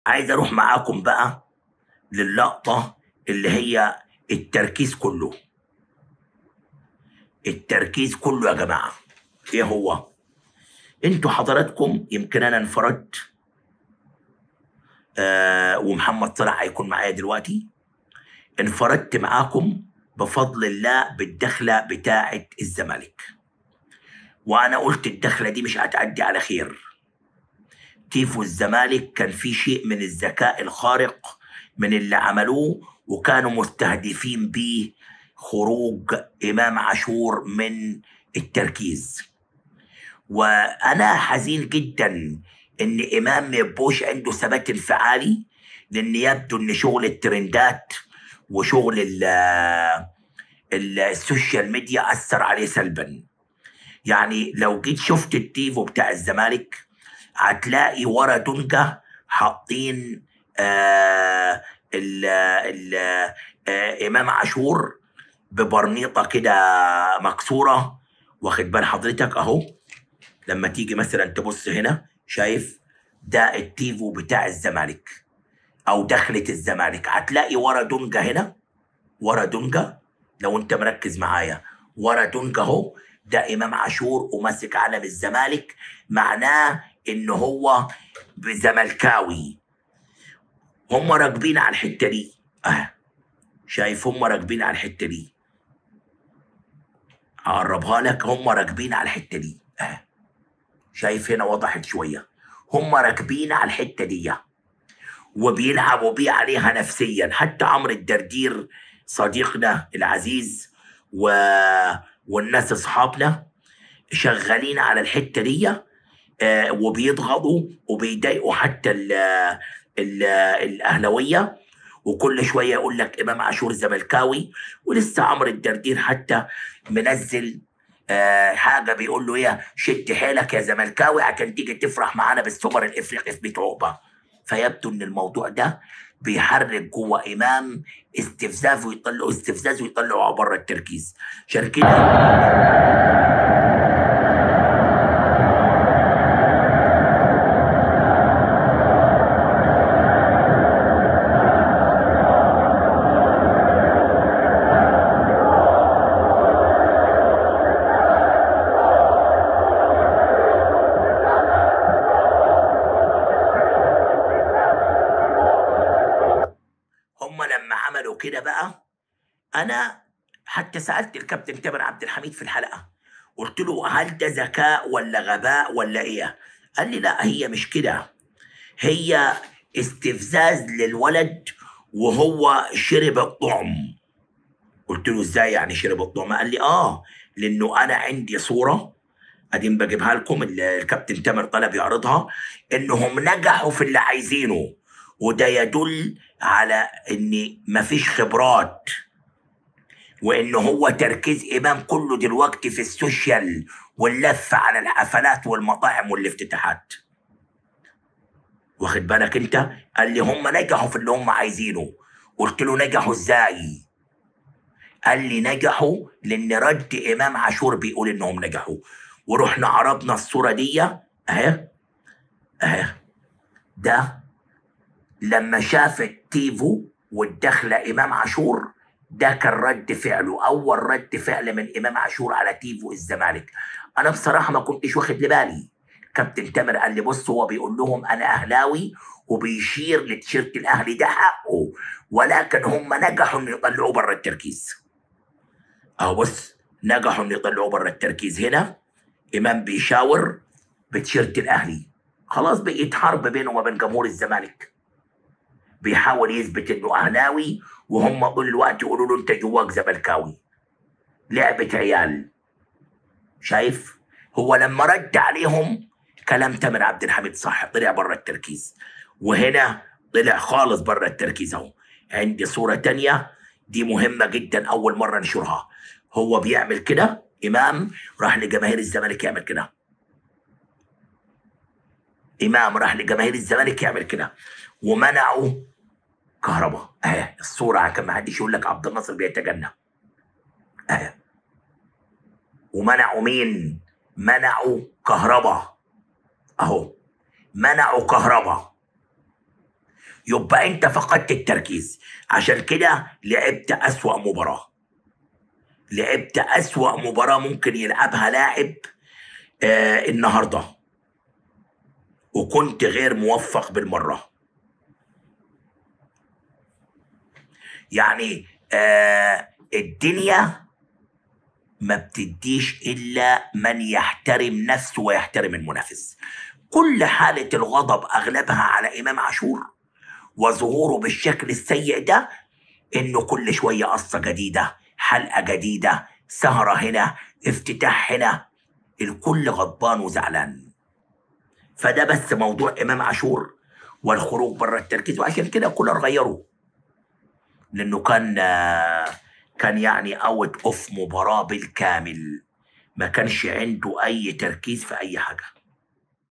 عايز اروح معاكم بقى للقطة اللي هي التركيز كله التركيز كله يا جماعة ايه هو انتوا حضراتكم يمكن انا انفردت آه ومحمد صلاح هيكون معايا دلوقتي انفردت معاكم بفضل الله بالدخلة بتاعة الزمالك وانا قلت الدخلة دي مش هتعدي على خير تيفو الزمالك كان في شيء من الذكاء الخارق من اللي عملوه وكانوا مستهدفين بيه خروج امام عاشور من التركيز وانا حزين جدا ان امام ما يبقوش عنده ثبات انفعالي لان يبدو ان شغل الترندات وشغل ال ال- السوشيال ميديا اثر عليه سلبا يعني لو جيت شفت التيفو بتاع الزمالك هتلاقي ورا دونجا حاطين آه ال ال آه امام عاشور ببرنيطه كده مكسوره واخد بال حضرتك اهو لما تيجي مثلا تبص هنا شايف ده التيفو بتاع الزمالك او دخلة الزمالك هتلاقي ورا دونجا هنا ورا دونجا لو انت مركز معايا ورا دونجا اهو ده امام عاشور وماسك علم الزمالك معناه ان هو زملكاوي هم راكبين على الحته دي اه شايف هم راكبين على الحته دي اقربها لك هم راكبين على الحته دي اه شايف هنا وضحت شويه هم راكبين على الحته دي وبيلعبوا بيه عليها نفسيا حتى عمرو الدردير صديقنا العزيز و... والناس اصحابنا شغالين على الحته دي آه، وبيضغطوا وبيضايقوا حتى ال ال الاهلاويه وكل شويه يقول لك امام عاشور زملكاوي ولسه عمرو الدردير حتى منزل آه حاجه بيقول له ايه شد حيلك يا زملكاوي عشان تيجي تفرح معانا بالسوبر الافريقي في بيت عقبه فيبدو ان الموضوع ده بيحرك جوه امام استفزاز ويطلعوا استفزاز ويطلعوا بره التركيز شاركنا هم لما عملوا كده بقى انا حتى سالت الكابتن تامر عبد الحميد في الحلقه قلت له هل ده ذكاء ولا غباء ولا ايه قال لي لا هي مش كده هي استفزاز للولد وهو شرب الطعم قلت له ازاي يعني شرب الطعم قال لي اه لانه انا عندي صوره ادين بجيبها لكم ال- الكابتن تامر طلب يعرضها انهم نجحوا في اللي عايزينه وده يدل على ان مفيش خبرات وان هو تركيز امام كله دلوقتي في السوشيال واللف على الحفلات والمطاعم والافتتاحات واخد بالك انت قال لي هم نجحوا في اللي هم عايزينه قلت له نجحوا ازاي قال لي نجحوا لان رد امام عاشور بيقول انهم نجحوا ورحنا عرضنا الصوره دي اهي اهي ده لما شاف التيفو والدخله امام عاشور ده كان رد فعله اول رد فعل من امام عاشور على تيفو الزمالك انا بصراحه ما كنتش واخد لبالي كابتن تامر قال لي بص هو بيقول لهم انا اهلاوي وبيشير لتيشيرت الاهلي ده حقه ولكن هم نجحوا انه يطلعوه بره التركيز اهو بص نجحوا انه يطلعوه بره التركيز هنا امام بيشاور بتيشيرت الاهلي خلاص بقيت حرب بينه وبين جمهور الزمالك بيحاول يثبت انه اهلاوي وهم طول الوقت يقولوا له انت جواك زملكاوي لعبة عيال شايف هو لما رد عليهم كلام تامر عبد الحميد صح طلع بره التركيز وهنا طلع خالص بره التركيز اهو عندي صورة تانية دي مهمة جدا أول مرة نشرها هو بيعمل كده إمام راح لجماهير الزمالك يعمل كده إمام راح لجماهير الزمالك يعمل كده ومنعوا كهرباء اهي الصورة عشان ما حدش يقول لك عبد الناصر بيتجنى اهي ومنعوا مين؟ منعوا كهرباء اهو منعوا كهرباء يبقى انت فقدت التركيز عشان كده لعبت اسوأ مباراة لعبت اسوأ مباراة ممكن يلعبها لاعب آه النهارده وكنت غير موفق بالمره يعني آه الدنيا ما بتديش الا من يحترم نفسه ويحترم المنافس كل حاله الغضب اغلبها على امام عاشور وظهوره بالشكل السيء ده انه كل شويه قصه جديده حلقه جديده سهره هنا افتتاح هنا الكل غضبان وزعلان فده بس موضوع امام عاشور والخروج بره التركيز وعشان كده كولر غيره لانه كان كان يعني اوت اوف مباراه بالكامل ما كانش عنده اي تركيز في اي حاجه